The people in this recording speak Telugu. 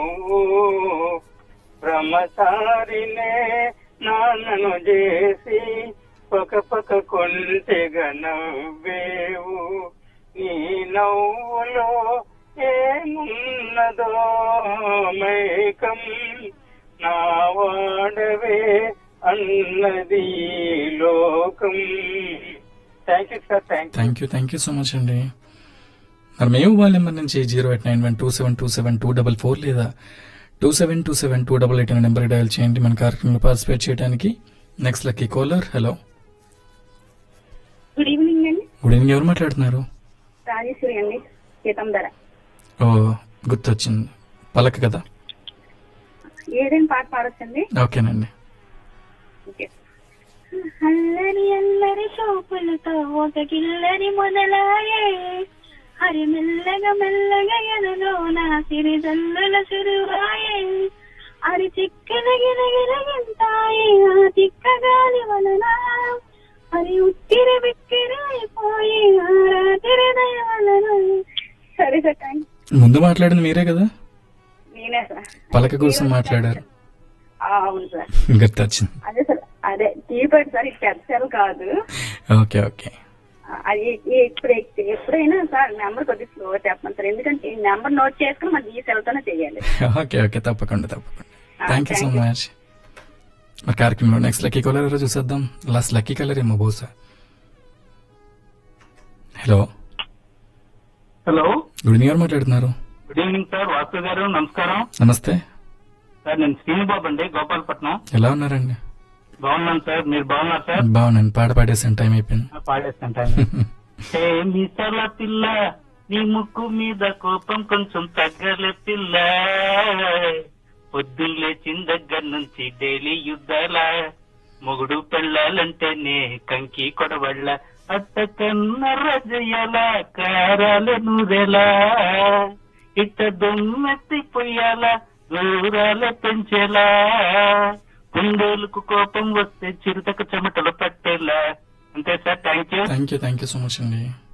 బ్రహ్మచారినే నాన్నను చేసి పక పక కొంటెగా నవ్వేవు నీ నవ్వులో ఏమున్నదో మైకం నా వాడవే అన్నది ఈ లోకం thank you sir thank thank you thank you so much అండి మరి మేము వాళ్ళ నెంబర్ నుంచి zero eight nine one two seven two seven two double four లేదా two seven two seven two double eight అనే నెంబర్ డయల్ చేయండి మన కార్యక్రమంలో పార్టిసిపేట్ చేయడానికి next lucky caller hello good evening అండి గుడ్ ఈవినింగ్ ఎవరు మాట్లాడుతున్నారు రాజేశ్వరి అండి సీతంధర ఓ గుర్తొచ్చింది పలక కదా ఏదైనా పాట పాడొచ్చండి ఓకేనండి ఓకే. అల్లరి అల్లరి చూపులతో ఒక కిల్లరి మొదలాయే హరి మెల్లగా మెల్లగా ఎదలో నా సిరి జల్లుల సిరువాయే అరి చిక్కన గిరగిరగింతాయి ఆ చిక్క గాలి వలన హరి ఉక్కిరి బిక్కిరి అయిపోయి ఆ రాత్రి దయ వలన సరే సార్ థ్యాంక్ ముందు మాట్లాడింది మీరే కదా నేనే సార్ పలక కోసం మాట్లాడారు ఆ, అవును సార్ గుర్తొచ్చింది అదే సార్ అదే కీప్యాడ్ సార్ ఇది పెద్ద సెల్ కాదు ఓకే ఓకే అది ఈ- ఇప్పుడు ఎప్పుడైనా సార్ నెంబర్ కొద్దిగా స్లో చెప్పండి సార్ ఎందుకంటే ఈ నెంబర్ నోట్ చేసుకుని మనకి ఈ సెల్ తోనే చేయాలి ఓకే ఓకే తప్పకుండా తప్పకుండా ఆ, thank you so thank you. Much మరి కార్యక్రమంలో నెక్స్ట్ లక్కీ కలర్ ఎవరో చూసేద్దాం లాస్ట్ లక్కీ కలర్ ఏమో బహుశా హలో హలో గుడ్ ఈవినింగ్ ఎవరు మాట్లాడుతున్నారు గుడ్ ఈవినింగ్ సార్ వాసు గారు నమస్కారం నమస్తే సార్ నేను శ్రీనుబాబు అండి గోపాలపట్నం ఎలా ఉన్నారండి బాగున్నాను సార్ మీరు బాగున్నారు సార్ బాగున్నాను పాట పాడేసాను టైం అయిపోయింది పాడేస్తాను ఏ మిసల పిల్ల నీ ముక్కు మీద కోపం కొంచెం తగ్గలే పిల్ల పొద్దున్న లేచిన దగ్గర నుంచి డైలీ యుద్ధాల మొగుడు పెళ్ళాలంటేనే కంకి కొడవళ్ళ అట్ట కన్న రజయల కారాల నూరెలా ఇట్ట దొమ్మెత్తి పొయ్యాల దూరాల పెంచేలా కుండోలకు కోపం వస్తే చిరుతకు చెమటలు పట్టేలా అంతే sir thank you thank you thank you so much అండి